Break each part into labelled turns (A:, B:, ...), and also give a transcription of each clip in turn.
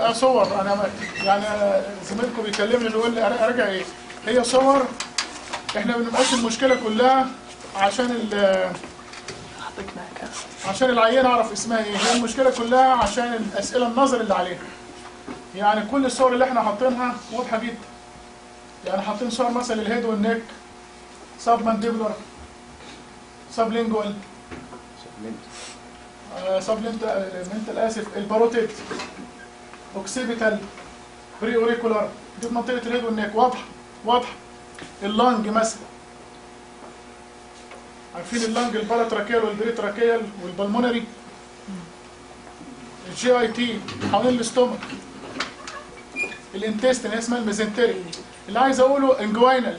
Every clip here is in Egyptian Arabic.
A: لا صور انا ما- يعني أنا زميلكم بيكلمني يقول لي أر- ارجع ايه هي صور احنا ما بنبقاش المشكله كلها عشان ال عشان العيان اعرف اسمها ايه هي المشكله كلها عشان الاسئله النظر اللي عليها يعني كل الصور اللي احنا حاطينها واضحه جدا يعني حاطين صور مثلا الهيد والنك سب مانديبولار سب لينجوال سب منتال اسف الباروتيد اوكسيبيتال بري اوريكولار دي في منطقه الهيد والنك واضحه واضحه اللنج مثلا عارفين اللنج الباراتراكيال والبريتراكيال والبلمونري الجي اي تي حوالين الاستومك الانتستين اسمها الميزنتري اللي عايز اقوله انجوينال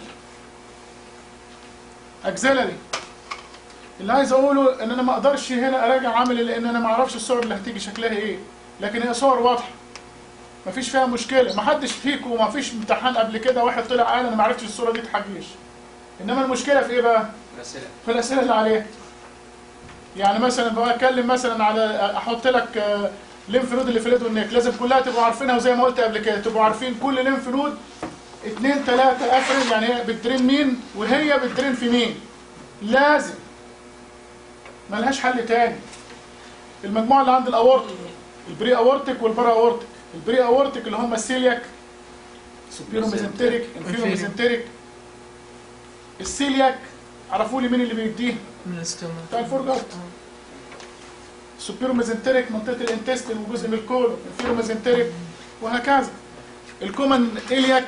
A: اكزيلري اللي عايز اقوله ان انا ما اقدرش هنا اراجع عملي لان انا ما اعرفش الصور اللي هتيجي شكلها ايه لكن هي صور واضحه مفيش فيها مشكله ما حدش فيكم ما فيش امتحان قبل كده واحد طلع قال انا ما عرفتش الصوره دي تحجيش انما المشكله في ايه بقى
B: الأسئلة
A: في الاسئله اللي عليها يعني مثلا بقى اتكلم مثلا على احط لك آه، ليمف نود اللي في اليد والنك لازم كلها تبقوا عارفينها وزي ما قلت قبل كده تبقوا عارفين كل ليمف نود اتنين تلاته افرد يعني هي بتدرين مين وهي بتدرين في مين لازم ملهاش حل تاني المجموعه اللي عند الاورتيك البري اورتيك والبارا اورتيك البري اورتيك اللي هم السيلياك سوبيرو ميزنتريك انفيرو ميزنتريك السيلياك عرفوا لي مين اللي بيديه
C: من الاستومك
A: بتاع الفورجارد سوبيرو ميزنتريك منطقه الانتستين وجزء من الكولون انفيرو ميزنتريك وهكذا الكومن الياك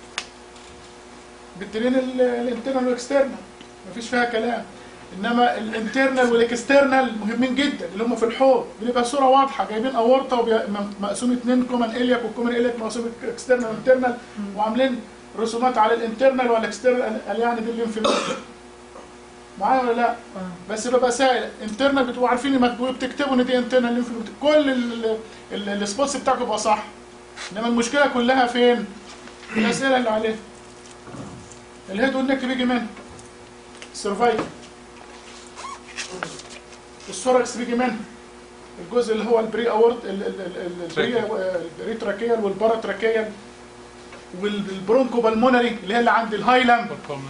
A: بالترين الانترنال والاكسترنال مفيش فيها كلام انما الانترنال والاكسترنال مهمين جدا اللي هم في الحوض بيبقى صوره واضحه جايبين اورطه ومقسوم اتنين كومن الياك والكومن الياك مقسوم اكسترنال وانترنال وعاملين رسومات على الانترنال والاكسترنال يعني دي الليمف نود معايا ولا لا؟ بس ببقى سائل انترنال بتبقوا عارفين مكتوب بتكتبوا ان دي انترنال ليمف نود كل ال- ال- السبوتس بتاعكم يبقى صح انما المشكله كلها فين؟ في الاسئله اللي عليها الهيد والنك بيجي منها السرفايف السوركس بيجي منها الجزء اللي هو البري اورت ال- ال- ال- ال- البري البري تراكيال والبارا تراكيال والبرونكو بالمونري اللي هي اللي عند الهايلم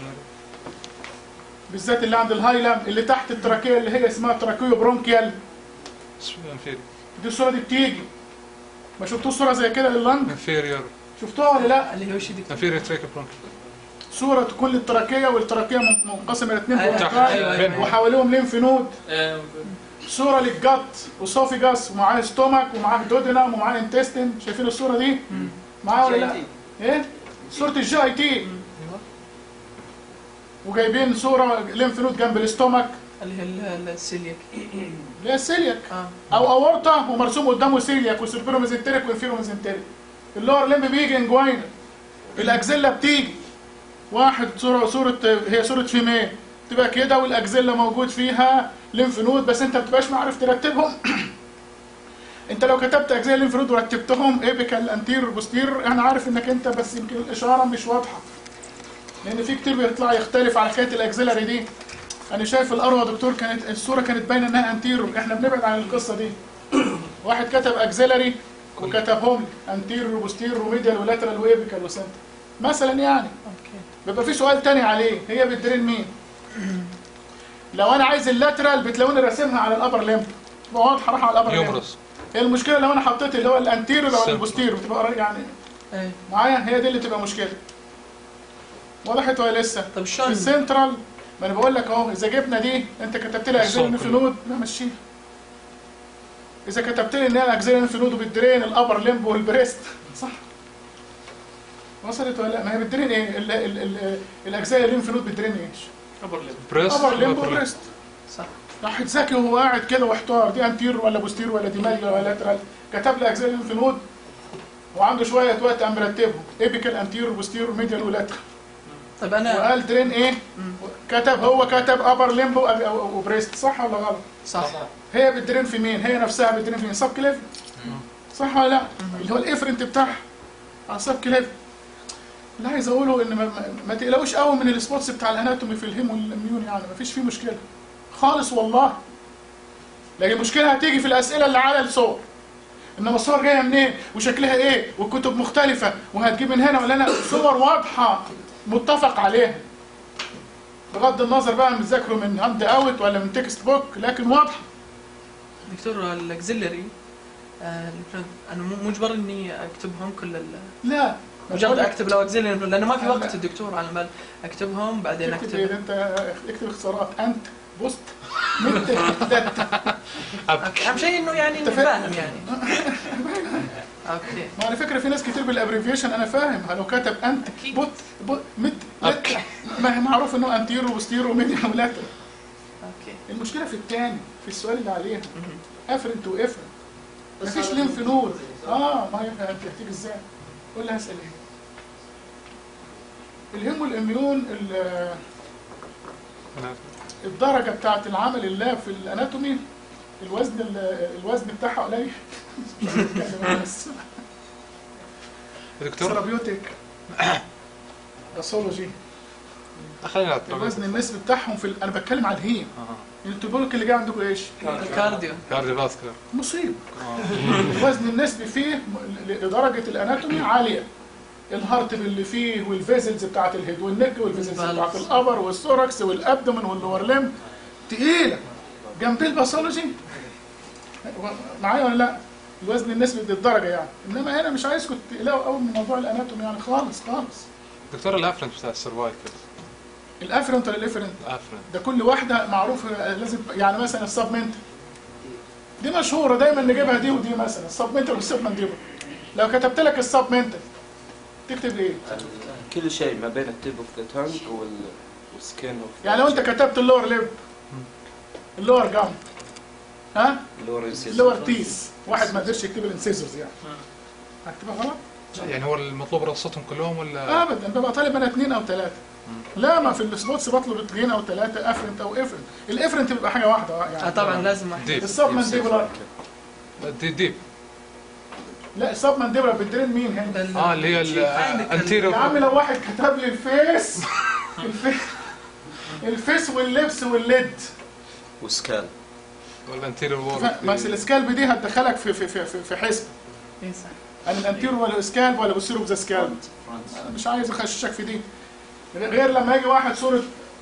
A: بالذات اللي عند الهايلم اللي تحت التراكيه اللي هي اسمها تراكيو برونكيال
D: انفيريور
A: دي الصوره دي بتيجي ما شفتوش صوره زي كده لللنج
D: انفيريور
A: شفتوها ولا لا
C: اللي هو شديد
D: انفيريور تريكل برونكل
A: صوره كل التراكيه والتراكيه من- منقسمه الى اثنين
C: أيوة.
D: تحت
A: برونكاي
D: بينهم
A: وحواليهم ليمف نود
B: آه،
A: صوره للجت وسوفيجاس ومعاه ستومك ومعاه دودينام ومعاه انتستين شايفين الصوره دي معاه ولا لا
B: JT.
A: ايه صوره الجي اي تي وجايبين صوره ليمف نود جنب الاستومك
C: اللي هي ال- السيلياك
A: اللي هي السيلياك
C: اه
A: او اورطه ومرسوم قدامه سيلياك وسيربيرو ميزنتريك وانفيرو ميزنتريك اللور لمب بيجي انجوينال الاكزيلا بتيجي واحد صوره صوره هي صوره فيميل تبقى كده والاكزيلا موجود فيها ليمف نود بس انت ما بتبقاش عارف ترتبهم انت لو كتبت اجزاء الليمف نود ورتبتهم ايبيكال انتير بوستير انا عارف انك انت بس يمكن الاشاره مش واضحه لان في كتير بيطلع يختلف على حكايه الاكزيلاري دي انا شايف الاروى يا دكتور كانت الصوره كانت باينه انها انتيرو احنا بنبعد عن القصه دي واحد كتب اكزيلاري وكتبهم انتيرو وبوستيرو وميديال ولاترال وايبيكال وسنتر مثلا يعني
C: اوكي
A: بيبقى في سؤال تاني عليه هي بتدرين مين لو انا عايز اللاترال بتلاقوني راسمها على الابر ليمب تبقى واضحه رايحه على الابر ليمب
D: يومرس
A: هي المشكله لو انا حطيت اللي هو الانتيرو او
D: السنتر.
A: البوستيرو تبقى يعني
C: ايه
A: معايا هي دي اللي تبقى مشكله وضحت ولا لسه
C: طب
A: في
C: شلون
A: السنترال ما انا بقول لك اهو اذا جبنا دي انت كتبت لي اجزاء
D: الصوت
A: النف
D: كله.
A: نود نمشيها اذا كتبت لي ان هي اجزاء النف نود وبتدرين الابر ليمب والبريست صح وصلت ولا لا ما هي بتدرين ايه ال ال ال الاجزاء الليمف نود بتدرين ايش
B: ابر ليب
D: بريست
A: ابر ليمب وبريست
C: صح
A: راح ذكي وهو قاعد كده واحتار دي انتير ولا بوستير ولا دي مالي ولا لاترال كتب لي اجزاء الليمف نود وعنده شويه وقت قام مرتبهم ايبيكال انتير بوستير ميديال ولاترال
C: طب انا
A: وقال درين ايه كتب هو كتب ابر ليمب وبريست صح ولا غلط
C: صح
A: هي بتدرين في مين هي نفسها بتدرين في مين سب كليف صح ولا لا اللي هو الافرنت بتاعها على سب كليف اللي عايز اقوله ان ما, ما- ما تقلقوش قوي من السبوتس بتاع الاناتومي في الهيم والاميون يعني ما فيش فيه مشكله خالص والله لكن المشكله هتيجي في الاسئله اللي على الصور انما الصور جايه منين وشكلها ايه والكتب مختلفه وهتجيب من هنا ولا لا صور واضحه متفق عليها بغض النظر بقى مذاكره من هاند اوت ولا من تكست بوك لكن واضحه
C: دكتور الاكزيلري آه انا مو مجبر اني اكتبهم كل ال...
A: لا
C: مجرد اكتب لو اكزيلري لانه ما في وقت الدكتور على بال اكتبهم بعدين
A: اكتب ايه
C: اكتب
A: انت اكتب اختصارات انت بوست مت دت
C: أوكي. اهم شيء انه يعني
A: أنت
C: إني
A: فاهم؟
C: فاهم يعني اوكي
A: ما على فكره في ناس كتير بالابريفيشن انا فاهم لو كتب انت
C: أكيد.
A: بوت بوت مت لت ما هي معروف انه انتيرو وستيرو وميديا ولاتر
C: اوكي
A: المشكله في الثاني في السؤال اللي عليها
C: مهم.
A: افرنت وافرنت مفيش لينف نود اه ما هي هتيجي ازاي قول لها اسال ايه الهم والاميون ال- الدرجه بتاعت العمل اللاب في الاناتومي الوزن ال- الوزن بتاعها قليل مش عارف أتكلم بس.
D: دكتور
A: ثيرابيوتيك باثولوجي
D: خلينا على الترابيزة.
A: الوزن النسبي بتاعهم في ال... انا بتكلم على الهيم
D: اها
A: انتوا بيقولوا اللي جاي عندكم ايش؟
C: الكارديو
D: كارديو فاسكولار
A: مصيبه الوزن النسبي فيه م- لدرجه الاناتومي عاليه الهارت اللي فيه والفيزلز بتاعت الهيد والنك والفيزلز بتاعت الابر والثوركس والابدومن واللور ليم تقيله جنب الباثولوجي معايا ولا لا؟ الوزن النسبي دي الدرجه يعني انما هنا مش عايزكم تقلقوا قوي من موضوع الاناتومي يعني خالص خالص
D: دكتور الافرنت بتاع السرفايكل
A: الافرنت ولا الافرنت
D: الافرنت
A: ده كل واحده معروف لازم يعني مثلا السبمنت دي مشهوره دايما نجيبها دي ودي مثلا السبمنتال والسبمنديبل لو كتبت لك السبمنتال تكتب ايه؟
B: كل شيء ما بين التيب اوف ذا تانج والسكين اوف
A: يعني لو انت كتبت اللور ليب اللور جام ها؟ اللور تيس واحد ما قدرش يكتب الانسيزورز يعني هكتبها غلط؟
D: يعني هو المطلوب رصتهم كلهم ولا
A: ابدا ببقى طالب انا اثنين او ثلاثه لا ما في السبوتس بطلب اثنين او ثلاثه افرنت او افرنت الافرنت بيبقى حاجه واحده
C: آه
A: يعني
C: طبعا لازم واحد
D: ديب
A: السبمنديبولار
D: دي ديب
A: لا السبمنديبولار بتدرين مين هنا؟
D: اه اللي هي الانتيريو
A: يا عم لو واحد كتب لي الفيس الفيس الفيس واللبس والليد
B: وسكال
D: والانتيريو وول
A: ف- بس السكالب دي هتدخلك في في في في, في حسب
C: اي صح
A: انا الانتيرو ولا سكالب ولا بصيروا بذا سكالب أنا مش عايز اخششك في دي غير لما يجي واحد صوره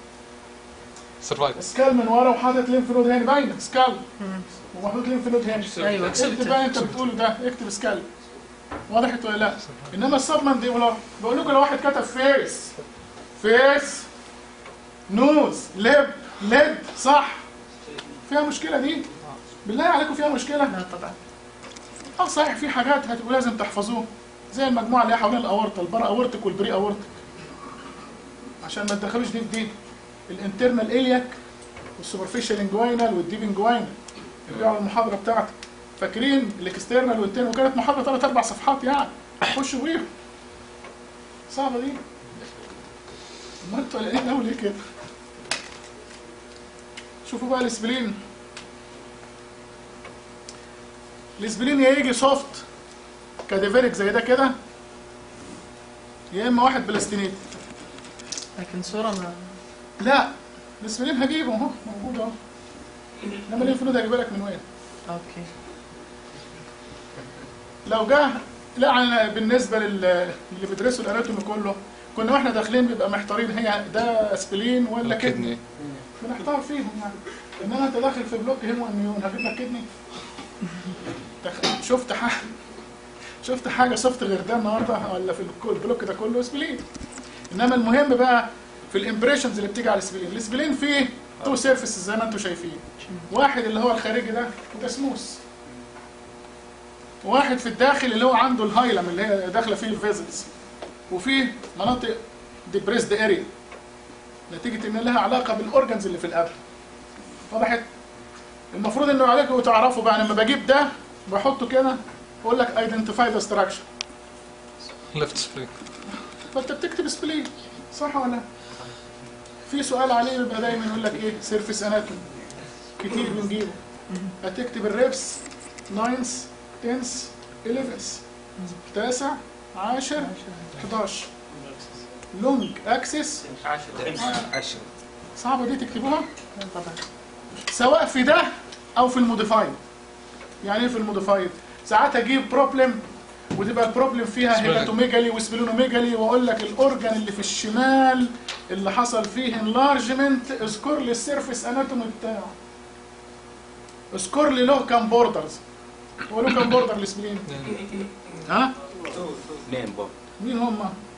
D: سرفايكل
A: سكال من ورا وحاطط لينف نود هنا باينه سكال ومحطوط لينف نود هنا
C: ايوه
A: اكتب
C: كسبت
A: بقى انت بتقوله ده اكتب سكال وضحت ولا لا انما السبمن دي ولا بقول لكم لو واحد كتب فيس فيس نوز لب ليد صح فيها مشكله دي بالله عليكم فيها مشكله
C: لا طبعا
A: اه صحيح في حاجات هتبقوا لازم تحفظوها زي المجموعه اللي هي حوالين الاورطه البرا اورتك والبري اورتك عشان ما تدخلوش دي في دي الانترنال الياك والسوبرفيشال انجوينال والديب انجوينال ارجعوا على المحاضره بتاعتي فاكرين الاكسترنال والانترنال وكانت محاضره ثلاث اربع صفحات يعني خشوا بيهم صعبه دي ما انتوا قلقانين قوي ليه كده شوفوا بقى الاسبلين الاسبلين يا يجي سوفت كاديفيريك زي ده كده يا اما واحد بلاستينيت
C: لكن صورة ما
A: لا الاسبلين هجيبه اهو موجود اهو انما الليمف نود هجيبها لك من وين؟
C: اوكي
A: لو جه لا أنا بالنسبه لل- اللي بيدرسوا الاناتومي كله كنا واحنا داخلين بيبقى محتارين هي ده اسبلين ولا كدني
D: كدني
A: بنحتار فيهم يعني انما انت داخل في بلوك هيمو اميون هجيب لك كدني دخل- شفت حاجه شفت حاجه سوفت غير ده النهارده ولا في الك- البلوك ده كله اسبلين انما المهم بقى في الامبريشنز اللي بتيجي على الاسبلين الاسبلين فيه تو سيرفيسز زي ما انتم شايفين واحد اللي هو الخارجي ده ده سموث واحد في الداخل اللي هو عنده الهايلم اللي هي داخله فيه الفيزلز وفيه مناطق ديبريسد اريا نتيجه ان لها علاقه بالاورجنز اللي في القلب وضحت المفروض انه عليكم تعرفوا بقى لما بجيب ده بحطه كده اقول لك ايدنتيفاي ذا ستراكشر
D: ليفت سبرينج
A: فانت بتكتب سبلين صح ولا لا؟ في سؤال عليه بيبقى دايما يقول لك ايه سيرفيس اناتومي كتير بنجيبه هتكتب الريبس ناينس تنس 11 تاسع عاشر 11 لونج اكسس
B: عشرة
A: صعبه دي تكتبوها
C: لا طبعا
A: سواء في ده او في الموديفايد يعني ايه في الموديفايد ساعات اجيب بروبلم وتبقى البروبلم فيها
D: سبلينج.
A: هيباتوميجالي وسبلينوميجالي واقول لك الاورجان اللي في الشمال اللي حصل فيه انلارجمنت اذكر لي السيرفيس اناتومي بتاعه اذكر لي له كام بوردرز هو له كام بوردر السبلين ها
B: اثنين برضه
A: مين هم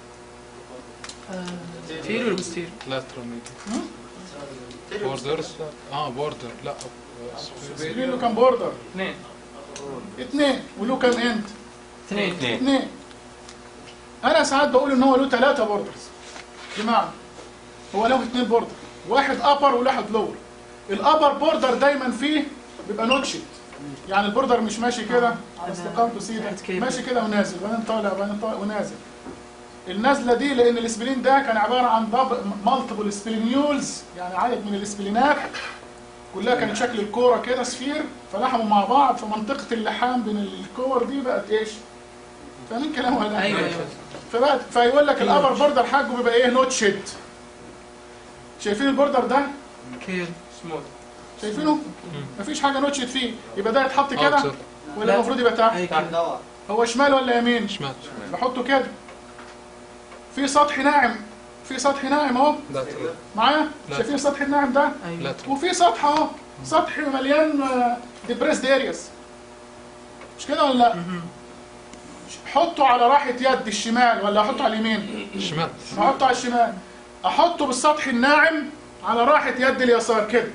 C: تيرو ولا بستيرو؟
D: لاترال بوردرز اه بوردر لا
A: السبلين له كام بوردر
C: اثنين
A: اثنين وله كام اند
C: اثنين
B: اثنين
A: اثنين انا ساعات بقول ان هو له ثلاثة بوردرز بمعنى هو له اثنين بوردر واحد ابر وواحد لور الابر بوردر دايما فيه بيبقى نوتشد يعني البوردر مش ماشي كده على استقامته سيده
C: تحت كيف.
A: ماشي كده ونازل وبعدين طالع وبعدين طالع ونازل النازله دي لان الاسبلين ده كان عباره عن مالتيبل سبلينيولز يعني عدد من الاسبلينات كلها كانت شكل الكوره كده سفير فلحموا مع بعض فمنطقه اللحام بين الكور دي بقت ايش؟ فاهمين كلام ولا لا؟
C: ايوه ايوه
A: فبقت فيقول لك الابر بوردر حقه بيبقى ايه نوتشد شايفين البوردر ده؟
C: كيل
A: شايفينه؟ مفيش حاجه نوتشد فيه يبقى ده يتحط كده
D: اوتر
A: ولا
C: لا.
A: المفروض يبقى تحت؟
C: اي كيل
A: هو شمال ولا يمين؟
D: شمال
A: بحطه كده في سطح ناعم في سطح ناعم اهو
D: لاترال
A: معايا
D: لا.
A: شايفين السطح الناعم ده
C: ايوه
D: لاترال
A: وفي سطح اهو سطح مليان ديبريسد ارياس مش كده ولا لا
C: مهم.
A: حطه على راحه يد الشمال ولا احطه على اليمين
D: شمال
A: احطه على الشمال احطه بالسطح الناعم على راحه يد اليسار كده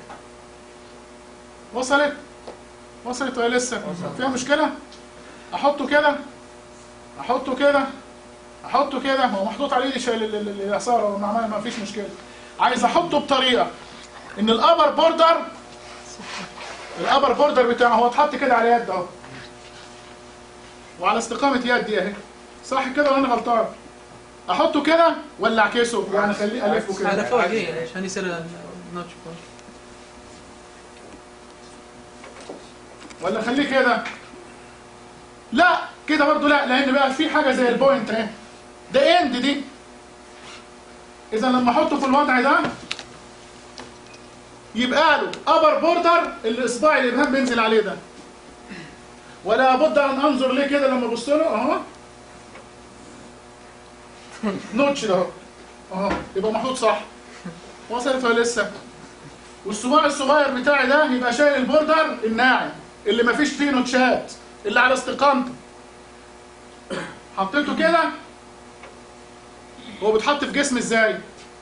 A: وصلت وصلت ولا لسه فيها مشكله احطه كده احطه كده احطه كده هو محطوط عليه الش- ال- ال- ال- اليسار هو ما ما فيش مشكله عايز احطه بطريقه ان الابر بوردر الابر بوردر بتاعه هو اتحط كده على يد اهو وعلى استقامه يدي اهي صح كده ولا انا غلطان احطه كده ولا اعكسه يعني خليه الفه
C: على
A: كده
C: فوق ايه عشان يصير النوتش فوق
A: ولا خليه كده لا كده برضو لا لان بقى في حاجه زي البوينت اهي ده اند دي اذا لما احطه في الوضع ده يبقى له ابر بوردر الاصبع الابهام بينزل عليه ده ولا بد ان انظر ليه كده لما ابص له اهو نوتش ده اهو اهو يبقى محطوط صح وصلت ولا لسه والصباع الصغير بتاعي ده يبقى شايل البوردر الناعم اللي مفيش فيه نوتشات اللي على استقامته حطيته كده هو بيتحط في جسم ازاي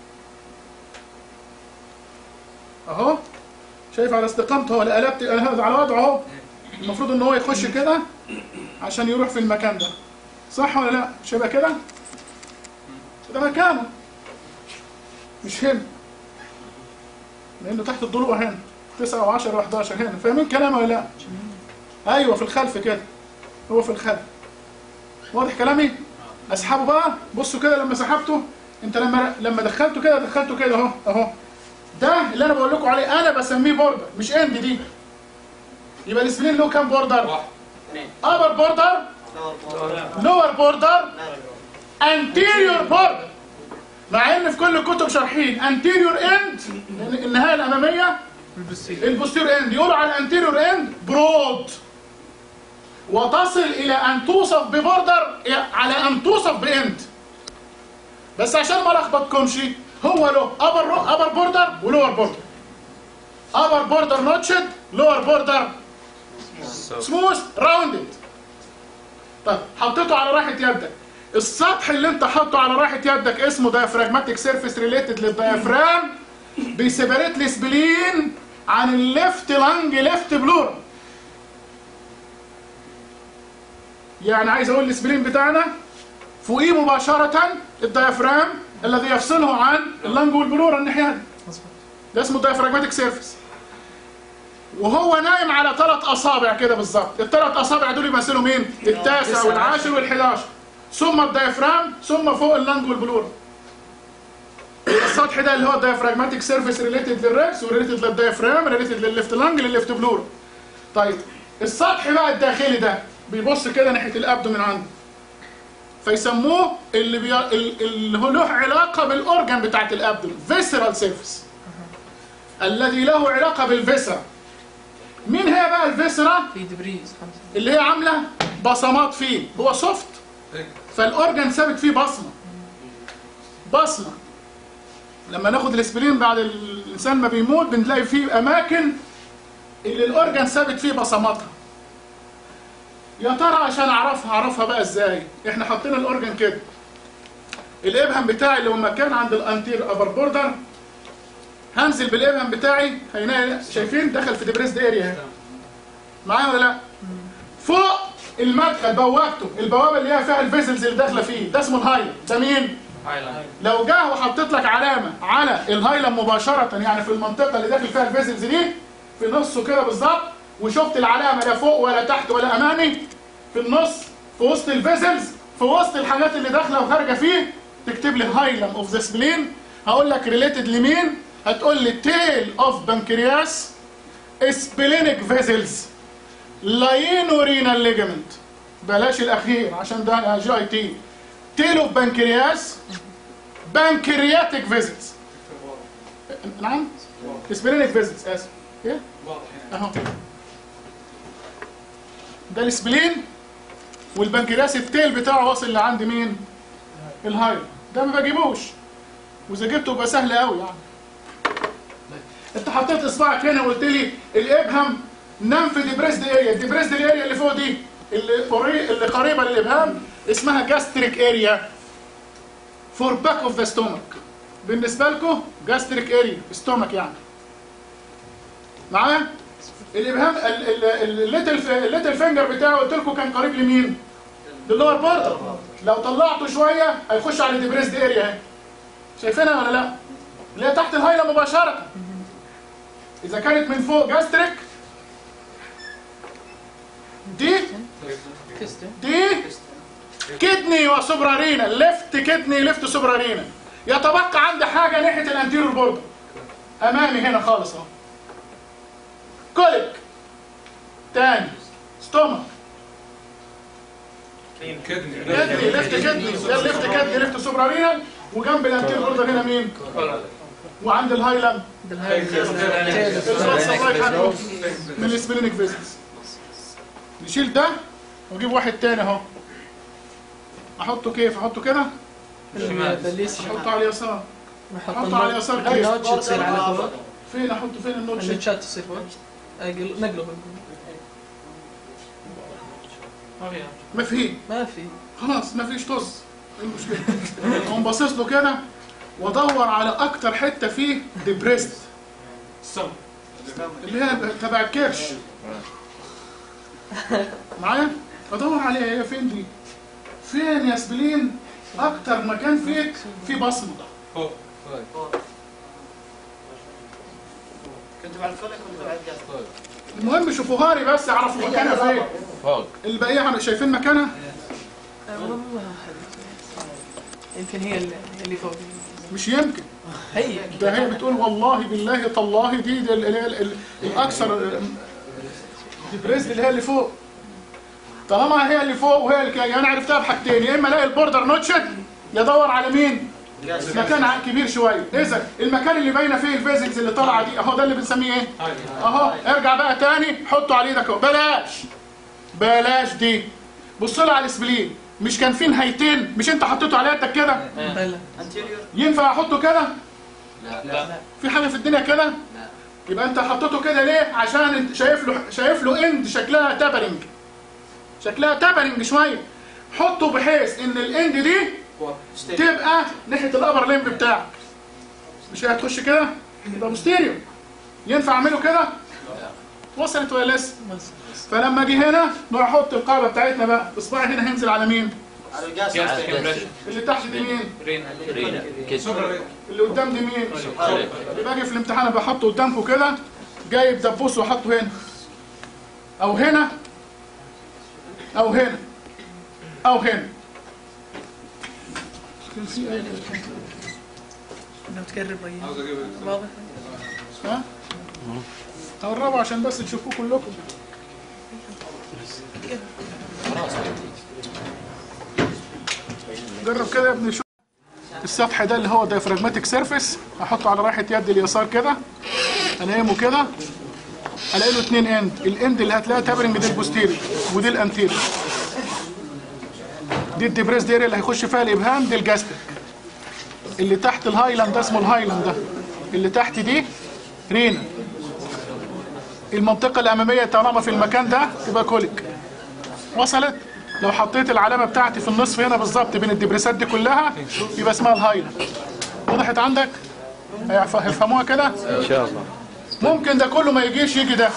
A: اهو شايف على استقامته هو لا قلبت هذا على وضعه اهو المفروض ان هو يخش كده عشان يروح في المكان ده صح ولا لا مش هيبقى كده ده مكانه مش هنا لانه تحت الضلوع هنا 9 و10 و11 هنا فاهمين كلامي ولا لا ايوه في الخلف كده هو في الخلف واضح كلامي اسحبه بقى بصوا كده لما سحبته انت لما لما دخلته كده دخلته كده اهو اهو ده اللي انا بقول لكم عليه انا بسميه بوردر مش اند دي يبقى الاسبلين له كام بوردر
D: واحد
A: ابر بوردر لور بوردر انتيريور بوردر مع ان في كل الكتب شارحين انتيريور اند النهايه الاماميه
C: البستيرو
A: البوستير اند يقولوا على الانتيريور اند برود وتصل الى ان توصف ببوردر على ان توصف باند بس عشان ما لخبطكمش هو له ابر ابر بوردر ولور بوردر ابر بوردر نوتشد لور بوردر سموث راوندد طيب حطيته على راحه يدك السطح اللي انت حاطه على راحه يدك اسمه diaphragmatic سيرفيس ريليتد للديافرام بيسيبريت السبلين عن الليفت لانج ليفت بلورا يعني عايز اقول السبلين بتاعنا فوقيه مباشرة الديافرام الذي يفصله عن اللانج والبلورا الناحية دي
C: مظبوط
A: ده اسمه diaphragmatic سيرفيس وهو نايم على ثلاث اصابع كده بالظبط الثلاث اصابع دول يمثلوا مين التاسع والعاشر والحداشر ثم الديافرام ثم فوق اللانج والبلورا السطح ده اللي هو الديافراجماتيك سيرفيس ريليتد للريكس وريليتد للديافرام ريليتد للليفت لانج للليفت بلورا طيب السطح بقى الداخلي ده بيبص كده ناحيه الابدومين عنده فيسموه اللي بي... اللي هو له علاقه بالاورجن بتاعت الابدومين فيسرال سيرفيس الذي له علاقه بالفيسرا مين هي بقى الفيسرا
C: في دبريز خمسة
A: اللي هي عامله بصمات فيه هو سوفت فالاورجن ثابت فيه بصمه بصمه لما ناخد الاسبرين بعد الانسان ما بيموت بنلاقي فيه اماكن اللي الاورجن ثابت فيه بصماتها يا ترى عشان اعرفها اعرفها بقى ازاي احنا حاطين الاورجن كده الابهم بتاعي اللي هو مكان عند الانتير ابر بوردر هنزل بالابهم بتاعي هيلاقي شايفين دخل في ديبريسد اريا اهي معايا ولا لا فوق المدخل بوابته البوابه اللي هي فيها الفيزلز اللي داخله فيه ده اسمه الهايلم ده مين لو جه وحطيت لك علامه على الهايلم مباشره يعني في المنطقه اللي داخل فيها الفيزلز دي في نصه كده بالظبط وشفت العلامه لا فوق ولا تحت ولا امامي في النص في وسط الفيزلز في وسط الحاجات اللي داخله وخارجه فيه تكتب لي هايلم اوف ذا سبلين هقول لك ريليتد لمين هتقول لي تيل اوف بنكرياس سبلينيك فيزلز لاينورينال ليجمنت بلاش الاخير عشان ده جي اي تي تيل اوف بنكرياس بنكرياتيك فيزلز نعم سبلينيك فيزلز اسف ايه اهو ده السبلين والبنكرياس التيل بتاعه واصل لعند مين الهايل ده ما بجيبوش واذا جبته يبقى سهل قوي يعني انت حطيت اصبعك هنا وقلت لي الابهم نام في ديبريسد اريا الديبريسد اريا اللي فوق دي اللي قري- اللي قريبه للابهام اسمها جاستريك اريا فور باك اوف ذا ستومك بالنسبه لكم جاستريك اريا ستومك يعني معايا الابهام الليتل الليتل فينجر بتاعه قلت لكم كان قريب لمين للور بوردر لو طلعته شويه هيخش على الديبريسد اريا اهي شايفينها ولا لا اللي هي تحت الهايله مباشره اذا كانت من فوق جاستريك دي دي كدني وسوبرارينا ليفت كدني ليفت سوبرارينا يتبقى عندي حاجه ناحيه الانتيريور بوردر امامي هنا خالص اهو كوليك تاني ستومك
D: كدني
A: كدني ليفت كدني ده ليفت كدني ليفت سوبرارينا وجنب الانتيريور بوردر هنا مين وعند الهايلاند
C: ده الهاي
A: الراس الله يحرقه من السبلينيك فيزلز نشيل ده واجيب واحد تاني اهو احطه كيف احطه كده
C: بليس
A: احطه على اليسار
C: نحط
A: حطه على اليسار كيف
C: النوتش تصير على فوق
A: فين احطه فين النوتش
C: النوتشات تصير فوق أقل- نقله
A: ما فيه
C: ما في
A: خلاص ما فيش طز ايه المشكله اقوم باصص له كده وادور على اكتر حته فيه ديبريست اللي هي تبع الكرش معايا ادور عليها هي فين دي فين يا سبلين اكتر مكان فيك في بصمه
D: فوق طيب
E: كنت مع الكوليك كنت مع الجاز
D: طيب
A: المهم شوفوها لي بس اعرفوا مكانها فين
D: فوق
A: البقيه عم- شايفين مكانها
C: آه، والله يمكن هي اللي هي اللي فوق
A: مش يمكن
C: هي
A: ده هي بتقول والله بالله تالله دي, دي ال- ال- ال- ال- الاكثر ديبريس اللي هي اللي فوق طالما هي اللي فوق وهي اللي كان انا عرفتها بحاجتين يا اما الاقي البوردر نوتشد يدور على مين مكان ع- كبير شويه اذا المكان اللي باينه فيه الفيزلز اللي طالعه دي اهو ده اللي بنسميه ايه اهو ارجع بقى تاني حطه على ايدك اهو بلاش بلاش دي بص له على السبلين مش كان في نهايتين مش انت حطيته على يدك كده
C: بلا
E: انتيريور
A: ينفع احطه كده
B: لا
A: في حاجه في الدنيا كده يبقى انت حطيته كده ليه عشان انت شايف له شايف له اند شكلها تابرنج شكلها تابرنج شويه حطه بحيث ان الاند دي تبقى ناحيه الابر ليمب بتاعك مش هي هتخش كده يبقى مستيريو ينفع اعمله كده وصلت ولا لسه
C: بس
A: فلما اجي هنا نروح احط القاعده بتاعتنا بقى اصبعي هنا هينزل على مين
E: على الجاز
A: اللي تحت دي مين
B: رينا كدني
A: اللي قدام دي مين اللي باجي في الامتحان بحطه قدامكم كده جايب دبوس واحطه هنا او هنا او هنا او هنا كان في ايه
C: لو تقرب ريان
D: عاوز اجيب
C: واضح
A: ها قربوا عشان بس تشوفوه كلكم جرب كده يا ابني شوف السطح ده اللي هو دايفراجماتيك سيرفيس احطه على راحه يد اليسار كده انيمه كده الاقي له اتنين اند الاند اللي هتلاقيها تابرنج دي البوستيري ودي الانتيري دي الدبريس دي اللي هيخش فيها الابهام دي الجاستريك اللي تحت الهايلاند ده اسمه الهايلاند ده اللي تحت دي رينا المنطقة الأمامية طالما في المكان ده تبقى كوليك وصلت لو حطيت العلامة بتاعتي في النصف هنا بالظبط بين الدبريسات دي كلها يبقى اسمها الهايلاند وضحت عندك؟ هيعف- هيفهموها كده؟
B: ان شاء الله
A: ممكن ده كله ما يجيش يجي ده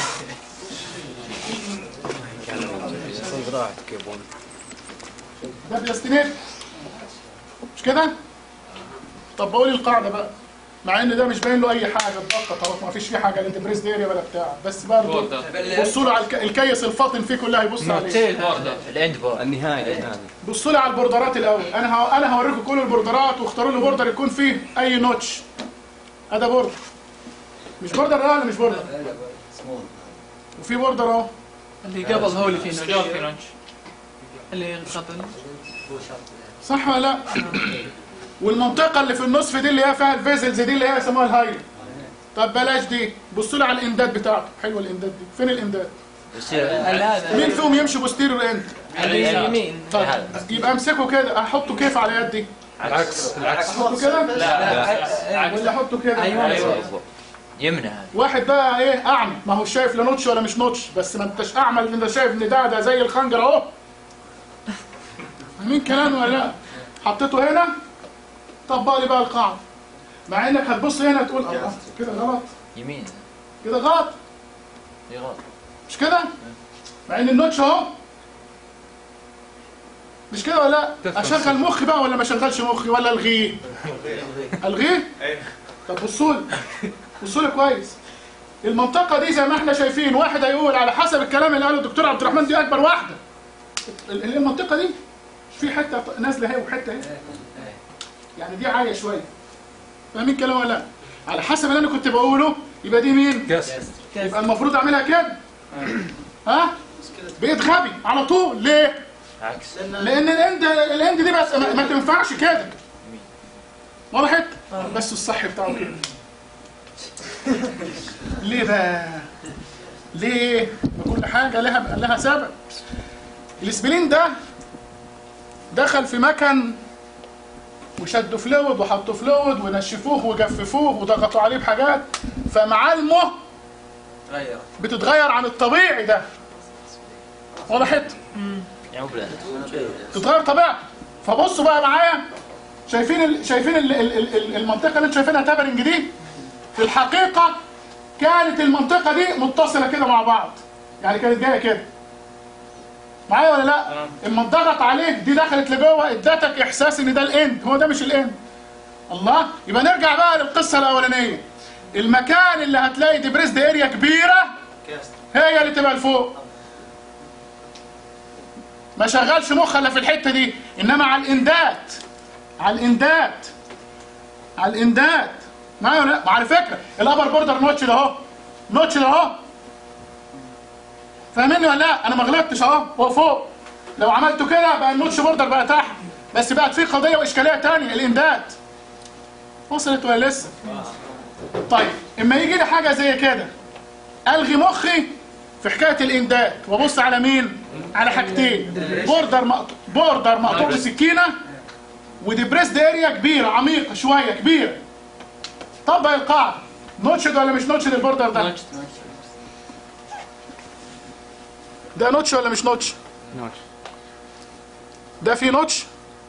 A: ده بلاستينيت مش كده؟ طب بقول القاعدة بقى مع ان ده مش باين له اي حاجه اتدقق اهو ما فيش فيه حاجه لا بريس ديريا ولا بتاع بس برضه بصوا له على الك... الكيس الفاطن فيه كلها يبص عليه
F: الاند بورد
B: النهايه
A: بصوا لي على البوردرات الاول انا ه... انا هوريكم كل البوردرات واختاروا لي بوردر يكون فيه اي نوتش هذا بوردر مش بوردر ده ولا مش بوردر وفي بوردر اهو
C: اللي قبل هو اللي فيه نوتش اللي قبل
A: صح ولا لا والمنطقه اللي في النصف دي اللي هي فيها الفيزلز دي اللي هي يسموها الهايل طب بلاش دي بصوا لي على الانداد بتاعته حلوه الانداد دي فين الانداد
F: يصير
C: هذا
A: مين فيهم يمشي بوستيريور اند
C: اللي اليمين
A: طب يبقى امسكه كده احطه كيف على يدي
D: العكس العكس
A: احطه كده ولا احطه كده
C: ايوه
F: يمنع هذا
A: واحد بقى ايه اعمى ما هو شايف لا نوتش ولا مش نوتش بس ما انتش اعمى ان انت شايف ان ده ده زي الخنجر اهو فاهمين كلامي ولا لا حطيته هنا طبق لي بقى القاعده مع انك هتبص هنا تقول الله كده غلط
F: يمين
A: كده غلط
F: يغلط
A: مش كده مع ان النوتش اهو مش كده ولا لا اشغل مخي بقى ولا ما اشغلش مخي ولا الغيه الغيه طب بصوا لي بصوا لي كويس المنطقه دي زي ما احنا شايفين واحد هيقول على حسب الكلام اللي قاله الدكتور عبد الرحمن دي اكبر واحده ال- ال- المنطقه دي في حته نازله اهي وحته اهي يعني دي عاليه شويه فاهمين كلام ولا لا على حسب اللي انا كنت بقوله يبقى دي مين
D: كاس
A: يبقى المفروض اعملها كده ها بقيت غبي على طول ليه
F: عكس
A: لان الاند الاند دي بس ما, ما تنفعش كده وضحت بس الصح بتاعه كده ليه بقى ليه ما كل حاجه لها لها سبب الاسبلين ده دخل في مكن وشدوا فلويد وحطوا فلويد ونشفوه وجففوه وضغطوا عليه بحاجات فمعالمه بتتغير عن الطبيعي ده وضحت
F: يعني مو بلاند
A: تتغير طبيعته فبصوا بقى معايا شايفين ال... شايفين ال... ال... ال- المنطقه اللي انتوا شايفينها تابرنج دي في الحقيقه كانت المنطقه دي متصله كده مع بعض يعني كانت جايه كده معايا ولا لا اما ضغط عليه دي دخلت لجوه ادتك احساس ان ده الاند هو ده مش الاند الله يبقى نرجع بقى للقصه الاولانيه المكان اللي هتلاقي ديبريس دي اريا كبيره هي اللي تبقى لفوق ما شغلش مخ الا في الحته دي انما على الاندات على الاندات على الاندات معايا ولا لا؟ وعلى فكره الابر بوردر نوتش ده اهو نوتش ده اهو فاهمني ولا لا انا ما غلطتش اهو هو فوق لو عملته كده بقى النوتش بوردر بقى تحت بس بقت في قضيه واشكاليه تانية الاندات وصلت ولا لسه طيب اما يجي لي حاجه زي كده الغي مخي في حكايه الاندات وابص على مين على حاجتين بوردر مقطوع بوردر مقطوع بسكينه وديبريس اريا كبيره عميقه شويه كبيره طبق القاعده نوتشد ولا مش نوتشد البوردر ده ده نوتش ولا مش نوتش
B: نوتش.
A: ده في نوتش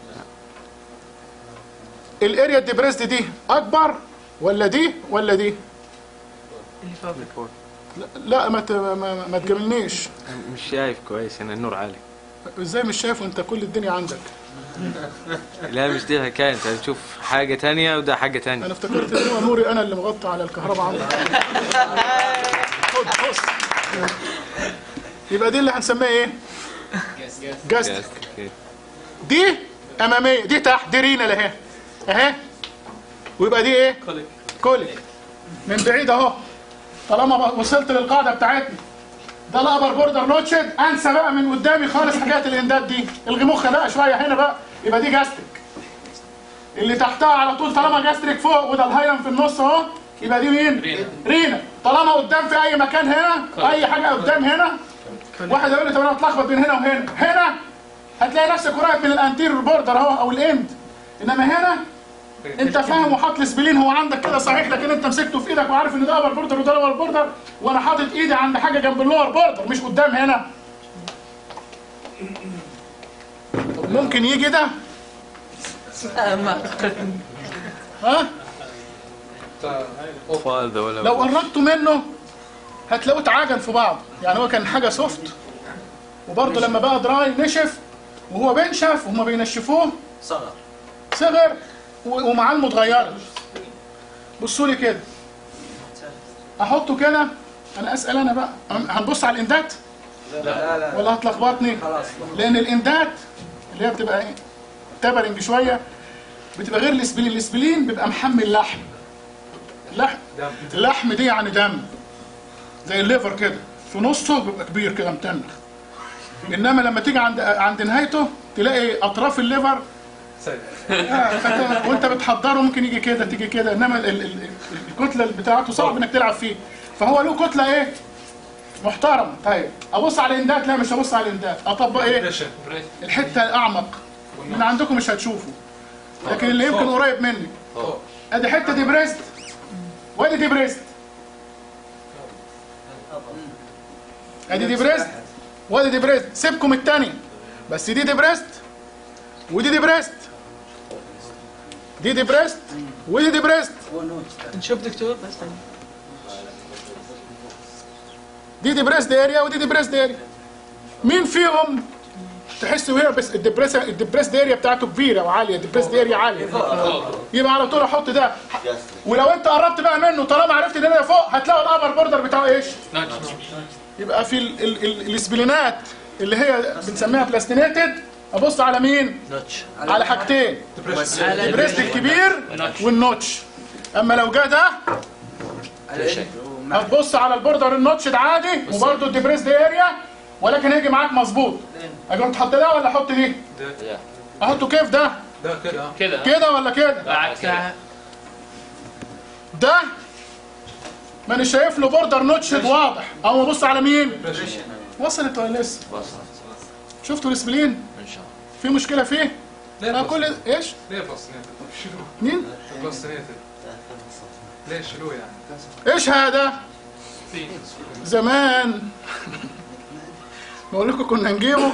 A: الاريا الديبريس دي اكبر ولا دي ولا دي
C: اللي فوق
A: لا, لا ما ت- ما, ما تجاملنيش
B: مش شايف كويس انا النور عالي
A: ازاي مش شايف وانت كل الدنيا عندك
B: لا مش دي الحكايه انت بتشوف حاجه تانية وده حاجه تانية
A: انا افتكرت ان هو نوري انا اللي مغطى على الكهرباء عندك خد بص يبقى دي اللي هنسميها ايه جاستك دي اماميه دي تحت دي رينا اهي اهي ويبقى دي ايه
C: كوليك
A: كوليك من بعيد اهو طالما وصلت للقاعده بتاعتنا ده الابر بوردر نوتشد انسى بقى من قدامي خالص حكايه الانداد دي الغي مخ بقى شويه هنا بقى يبقى دي جاستريك اللي تحتها على طول طالما جاستريك فوق وده الهايلم في النص اهو يبقى دي مين؟
C: رينا.
A: رينا طالما قدام في اي مكان هنا اي حاجه قدام هنا واحد يقول لي طب انا اتلخبط بين هنا وهنا هنا هتلاقي نفسك قريب من الانتيريور بوردر اهو او الاند انما هنا انت فاهم وحاطط السبلين هو عندك كده صحيح لكن انت مسكته في ايدك وعارف ان ده ابر بوردر وده لور بوردر وانا حاطط ايدي عند حاجه جنب اللور بوردر مش قدام هنا طب ممكن يجي ده
C: آه، ما
A: ها
B: فاضي ولا
A: لو قربتوا منه هتلاقوه اتعجن في بعض يعني هو كان حاجه سوفت وبرضه لما بقى دراي نشف وهو بينشف وهما بينشفوه
E: صغر
A: صغر و- ومعالمه اتغيرت بصوا لي كده احطه كده انا اسال انا بقى أم- هنبص على الاندات
D: لا لا
A: ولا هتلخبطني
D: خلاص
A: لان الاندات اللي هي بتبقى ايه تبرنج شويه بتبقى غير الاسبلين الاسبلين بيبقى محمل لحم اللحم
D: دم
A: اللحم دي يعني دم زي الليفر كده في نصه بيبقى كبير كده متنخ انما لما تيجي عند عند نهايته تلاقي اطراف الليفر
D: سيد
A: آه، فت- وانت بتحضره ممكن يجي كده تيجي كده انما ال- ال- ال- الكتله بتاعته صعب انك تلعب فيه فهو له كتله ايه محترمه طيب ابص على الاندات لا مش هبص على الاندات اطبق ايه
D: بريشر
A: الحته الاعمق من عندكم مش هتشوفوا لكن اللي يمكن قريب مني ادي حته دي بريست وادي دي بريست ادي دي بريست وادي دي بريست سيبكم التانية بس دي دي بريست ودي دي بريست دي دي بريست ودي دي بريست
C: نشوف دكتور بس
A: دي دي بريست اريا ودي دي بريست اريا مين فيهم تحس وهي بس الدبريس الدبريست اريا بتاعته كبيره وعاليه الدبريست اريا عاليه يبقى على طول احط ده ولو انت قربت بقى منه طالما عرفت ان ده فوق هتلاقي الابر بوردر بتاعه ايش يبقى في ال ال ال الاسبلينات اللي هي بنسميها بلاستينيتد ابص على مين
F: نوتش
A: على حاجتين البريست الكبير والنوتش اما لو جه ده هتبص على البوردر النوتش ده عادي وبرده الدبريست اريا ولكن هيجي معاك مظبوط اجي تحط ده ولا احط دي
F: لا
A: احطه كيف ده
D: ده كده
F: كده
A: كده ولا كده
C: كع-
A: ده ماني شايف له بوردر نوتشد واضح او ابص على مين وصلت ولا لسه
F: بس
A: شفتوا الاسبلين
F: ان شاء الله
A: في مشكله فيه
D: ليه
A: لا
D: بس
A: كل ايش
D: ليه بس طب شيلوه
A: مين
D: بس ليه شيلوه يعني
A: ايش هذا زمان بقول لكم كنا نجيبه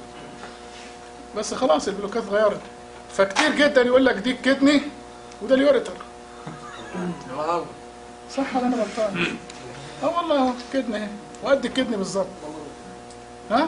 A: بس خلاص البلوكات اتغيرت فكتير جدا يقول لك دي الكدني وده اليوريتر صح ولا انا غلطان؟ اه والله اهو كدني اهي وقد الكدني بالظبط ها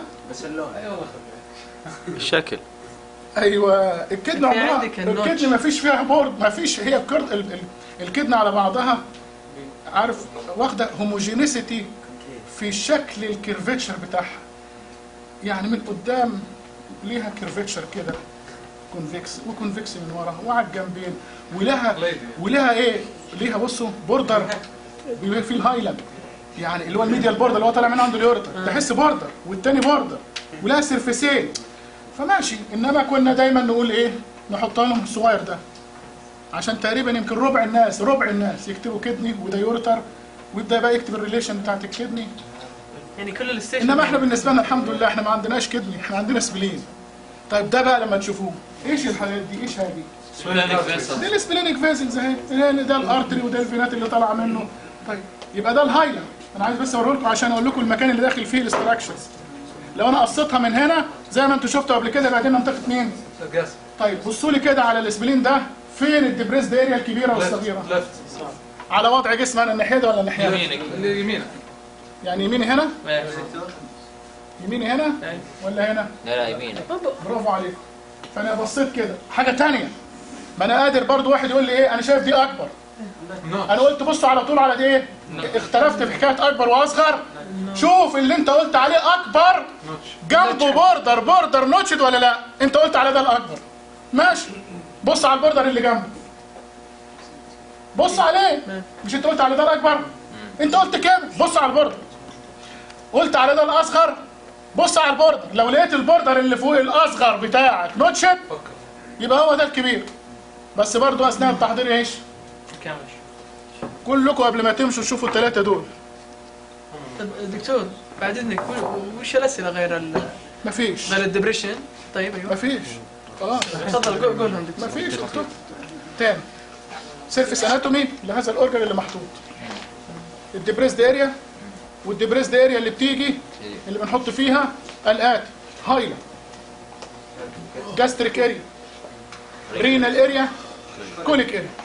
B: الشكل
A: ايوه الكدنه
C: في
A: عمرها
C: عندك النوتش.
A: الكدنه ما فيش فيها بورد ما فيش هي الكرد ال- ال- الكدنه على بعضها عارف واخده هوموجينيسيتي في شكل الكيرفتشر بتاعها يعني من قدام ليها كيرفتشر كده كونفكس وكونفكس من ورا وعلى الجنبين ولها
D: ليدي.
A: ولها ايه ليها بصوا بوردر بيبقى في الهايلاند يعني اللي هو الميديال بوردر اللي هو طالع من عنده اليوريتر تحس بوردر والتاني بوردر ولها سيرفيسين فماشي انما كنا دايما نقول ايه نحط لهم الصغير ده عشان تقريبا يمكن ربع الناس ربع الناس يكتبوا كدني وده يوريتر ويبدا بقى يكتب الريليشن بتاعت الكدني
C: يعني كل الستيشن
A: انما احنا بالنسبه لنا الحمد لله احنا ما عندناش كدني احنا عندنا سبلين طيب ده بقى لما تشوفوه ايش الحاجات دي ايش هذه دي السبلينيك فيزلز اهي يعني ده الارتري وده الفينات اللي طالعه منه طيب يبقى ده الهايلاند انا عايز بس اوريه لكم عشان اقول لكم المكان اللي داخل فيه الاستراكشرز لو انا قصيتها من هنا زي ما انتم شفتوا قبل كده بعدين منطقه مين
D: جاس
A: طيب بصوا لي كده على الاسبلين ده فين الدبريس اريا الكبيره والصغيره
D: لفت
A: على وضع جسم انا الناحيه دي ولا الناحيه دي
F: يمينك
D: اللي يمينك
A: يعني يميني هنا
F: ماشي.
A: يميني هنا
C: أيوة.
A: ولا هنا
F: لا لا يمينك
A: برافو عليكم فانا بصيت كده حاجه تانية ما انا قادر برضو واحد يقول لي ايه انا شايف دي اكبر
D: نوت
A: انا قلت بصوا على طول على دي ايه اختلفت في حكايه اكبر واصغر شوف اللي انت قلت عليه اكبر
D: نوتش
A: جنبه بوردر بوردر نوتشد ولا لا انت قلت على ده الاكبر ماشي بص على البوردر اللي جنبه بص عليه مش انت قلت على ده الاكبر انت قلت كده بص على البوردر قلت على ده الاصغر بص على البوردر لو لقيت البوردر اللي فوق الاصغر بتاعك نوتشد
D: فكر
A: يبقى هو ده الكبير بس برضو اثناء التحضير ايش
C: كامل
A: كلكم قبل ما تمشوا شوفوا الثلاثه دول
C: طب دكتور بعد اذنك و- وش الاسئله غير ال
A: مفيش
C: غير الدبريشن طيب ايوه
A: مفيش خلاص
C: تفضل قول- قولهم دكتور
A: مفيش دكتور تاني سيرفيس اناتومي لهذا الاورجن اللي محطوط الديبريسد اريا والديبريسد اريا اللي بتيجي اللي بنحط فيها الاتي هايلا جاستريك اريا رينال اريا كوليك اريا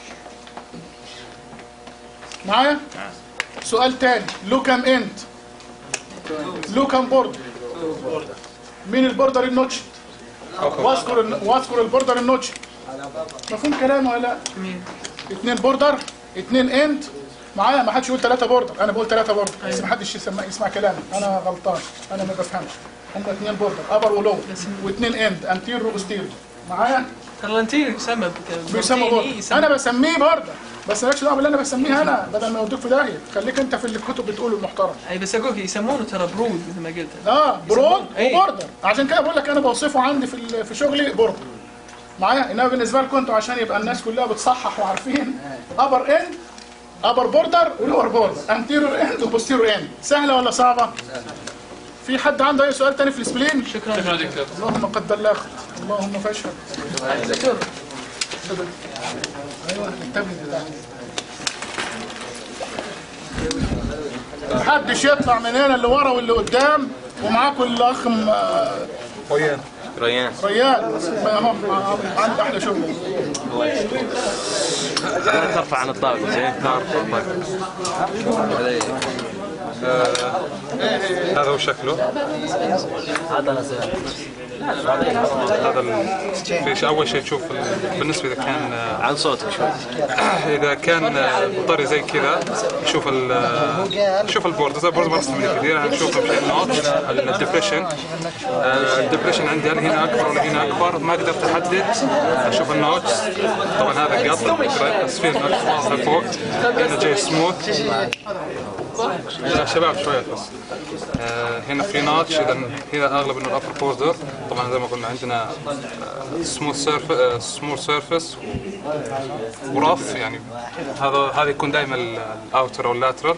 A: معايا سؤال تاني لوكام انت لوكام بوردر مين البوردر النوتش واذكر واذكر البوردر النوتش مفهوم كلام ولا لا
C: مين
A: اتنين بوردر اتنين اند معايا ما حدش يقول ثلاثة بوردر انا بقول ثلاثة بوردر بس ما حدش يسمع يسمع كلامي انا غلطان انا ما بفهمش هم اتنين بوردر ابر ولو واتنين اند انتير وبوستير معايا
C: ترى الانتير يسمى بك-
A: بيسموا
C: بروتين
A: بوردر
C: يسمى-
A: انا بسميه بوردر بس مالكش دعوه باللي انا بسميه انا بدل ما يوديك في داهيه خليك انت في اللي الكتب بتقوله المحترم
C: اي بس اقول لك يسمونه ترى برود مثل ما قلت
A: اه برود
C: أي.
A: وبوردر عشان كده بقول لك انا بوصفه عندي في ال- في شغلي بوردر معايا انما بالنسبه لكم انتوا عشان يبقى الناس كلها بتصحح وعارفين ابر اند ابر بوردر ولور بوردر انتيرور اند وبوستيرور اند سهله ولا صعبه؟ في حد عنده اي سؤال تاني في السبلين؟
C: شكرا
D: شكرا دكتور
A: اللهم قد بلغت اللهم فاشهد
C: دكتور
A: ايوه التابلت بتاعتي محدش يطلع من هنا اللي ورا واللي قدام ومعاكم الاخ م-
B: ريان
A: ريال ما هو عنده احلى شغل
B: لا ترفع عن الطاولة زين
G: هذا هو شكله هذا ال... في شيء اول شيء تشوف ال... بالنسبه اذا كان
B: عن صوتك شوي
G: اذا كان طري زي كذا نشوف ال نشوف البورد اذا البورد ما رسم منه كثير يعني نشوف مشي النوت الدبريشن الدبريشن عندي هل هنا اكبر ولا هنا اكبر ما قدرت احدد اشوف النوت طبعا هذا قط السفير فوق هنا جاي سموث يا شباب شوية بس آه هنا في ناتش اذا هنا اغلب انه الابر بوردر طبعا زي ما قلنا عندنا سموث سيرف سموث سيرفيس ورف يعني هذا هذا يكون دائما الاوتر او اللاترال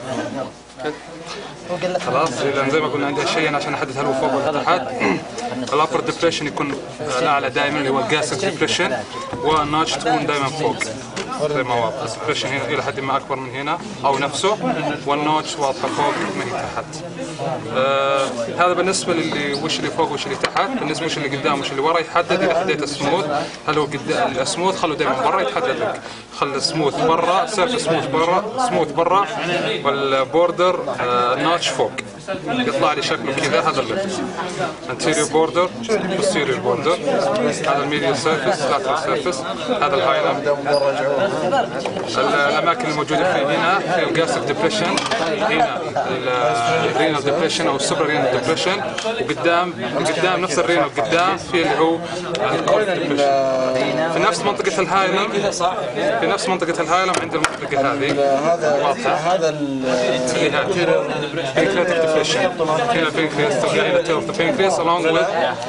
G: خلاص اذا زي ما قلنا عندي شيء عشان احدد هل هو فوق ولا تحت الابر ديبريشن يكون الاعلى دائما اللي هو الجاسك ديبريشن والناتش تكون دائما فوق زي ما واضح الديبريشن هنا الى حد ما اكبر من هنا او نفسه والنوتش واضحه فوق ما هي تحت آه هذا بالنسبه للي وش اللي فوق وش اللي تحت بالنسبه وش اللي قدام وش اللي ورا يحدد اذا حديت السموث هل هو قدام السموث خلوا دائما برا يتحدد لك خلي السموث برا سيرف سموث برا سموث برا والبوردر آه الناتش فوق يطلع لي شكله كذا هذا اللي anterior border posterior border هذا الميديال سيرفيس lateral سيرفيس هذا الهايلاند الاماكن الموجوده في هنا في الجاستريك ديبريشن هنا الرينال ديبريشن او السوبر رينال ديبريشن وقدام قدام نفس الرينال قدام في اللي هو الكورت ديبريشن في نفس منطقه الهايلم في نفس منطقه الهايلم عند المنطقه هذه واضحه
H: هذا
G: اللي هذا pancreatic depression هنا pancreas هنا tail of the pancreas along with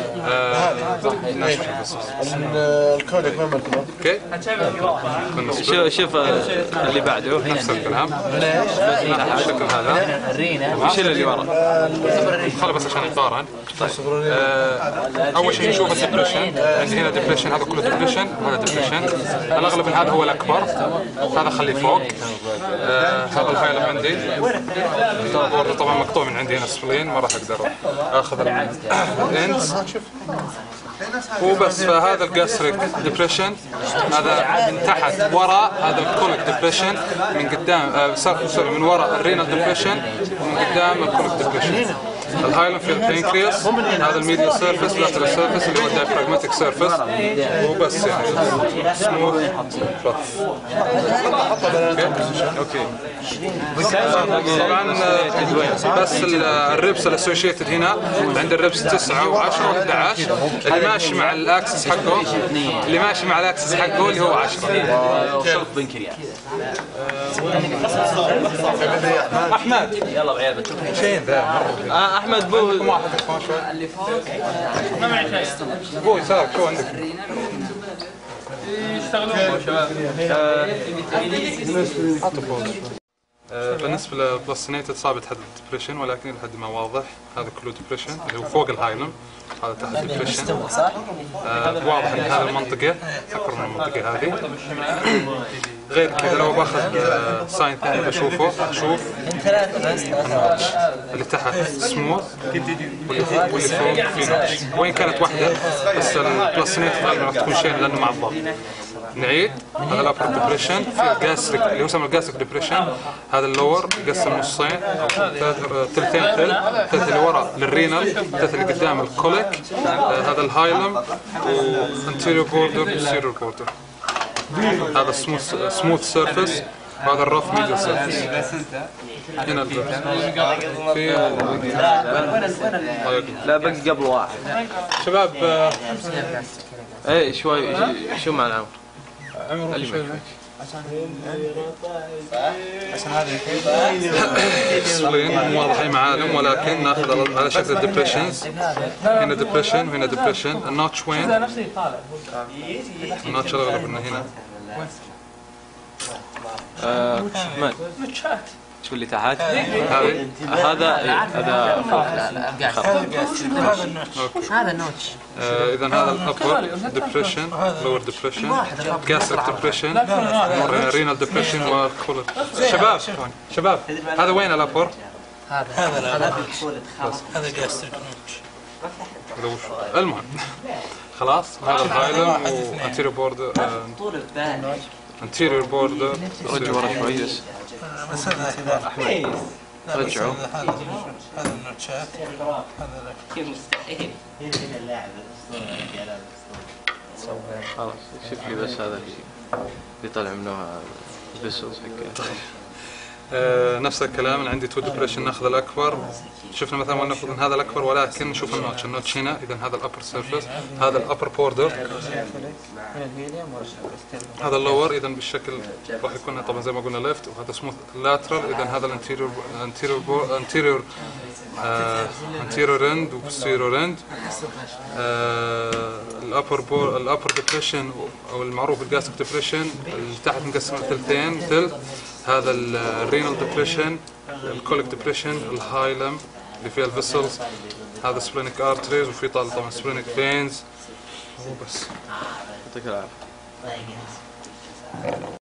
G: uh,
H: الكودك وين مركبه؟
G: اوكي بالنسبه
B: شوف شوف آه، اللي بعده
G: نفس الكلام الشكل هذا
B: وش اللي ورا؟
G: خلي بس عشان نقارن آه، اول شيء نشوف الدبريشن عندي هنا دبريشن هذا كله دبريشن وهذا دبريشن الاغلب ان هذا هو الاكبر هذا خليه فوق آه، هذا الهايلم عندي البورد طبعا مقطوع من عندي هنا سبلين ما راح اقدر اخذ الاندز وبس فهذا الجاستريك ديبريشن هذا من تحت وراء هذا الكوليك ديبريشن من قدام آه، سوري سوري، من وراء الرينال ديبريشن ومن قدام الكوليك ديبريشن الهايلم في البنكرياس هذا الميديال سيرفيس لاترال سيرفيس اللي هو الدايفراجماتيك سيرفيس وبس يعني سموث رف اوكي طبعا آه، بس ال- الريبس الاسوشيتد هنا عند الريبس 9 و10 و11 اللي ماشي مع الاكسس حقه اللي ماشي مع الاكسس حقه اللي هو 10
F: شوف بنكرياس
G: احمد
F: يلا بعيال بتشوف
B: آه احمد بو
G: ابوي سارك شو عندك؟ آه، بالنسبه للبلاسينيتد صعب تحدد الدبريشن ولكن لحد ما واضح هذا كله دبريشن اللي هو فوق الهايلم هذا تحت الدبريشن
H: مستوى صح؟
G: آه، واضح ان هذه المنطقه اكبر من المنطقه هذه غير كذا لو باخذ آه، ساين ثاني بشوفه اشوف
H: من ثلاثة بس
G: النوتش اللي تحت سموث واللي فوق واللي فوق في نوتش وين كانت واحده بس البلاسينيتد غالبا راح تكون شين لانه مع بعض نعيد هذا الابر ديبريشن في الجاستريك اللي هو يسمى الجاستريك ديبريشن هذا اللور يقسم نصين او ثلاث- ثلثين ثلث ثلث اللي ورا للرينال ثلث اللي قدام الكوليك آه، هذا الهايلم وانتيريور بوردر وسيريور بوردر هذا سموث سموث سيرفيس وهذا الرف ميديال سيرفيس هنا البرد في
B: لا باقي قبل واحد
G: شباب آه،
B: ايه شوي شو مع العمر
G: عمر
B: اللي
G: شوي
B: معك.
G: سلين مو واضح اي معالم ولكن ناخذ على- على شكل الدبريشنز هنا ديبريشن وهنا ديبريشن النوتش وين؟ النوتش الاغلب انه هنا
B: آه من شو اللي تحت
G: هذه
B: هذا إيه، هذا فوق
H: هذا النوتش
G: اذا هذا الابر ديبريشن لور ديبريشن جاستريك ديبريشن مر رينال ديبريشن وكولر شباب شباب هذا وين الابر؟
H: هذا هذا
G: هذا جاستريك هذا وش المهم خلاص هذا الهايلم وانتيريور بوردر
F: طول الثاني
G: انتيريور بوردر
B: رجع ورا شوي بس
I: بس هذا كذا
B: رجعوا
I: هذا هذا النوتشات
F: مستحيل
B: خلاص شوف لي بس هذا اللي بيطلع منه البسوس حقه
G: آه، نفس الكلام اللي عندي تو ديبريشن ناخذ الاكبر شفنا مثلا ولنفرض ان هذا الاكبر ولكن نشوف النوتش النوتش هنا اذا هذا الابر سيرفيس هذا الابر بوردر هذا اللور اذا بالشكل راح يكون طبعا زي ما قلنا ليفت وهذا سموث لاترال اذا هذا الانتيريور انتيريور انتيريور انتيريور اند وبوستيريور اند الابر بور الابر ديبريشن او المعروف بالجاستريك ديبريشن اللي تحت مقسم ثلثين ثلث هذا الرينال ديبريشن الكوليك ديبريشن الهايلم اللي فيها الفيسلز هذا سبلينيك ارتريز وفي طال طبعا سبلينيك فينز وبس
B: يعطيك العافيه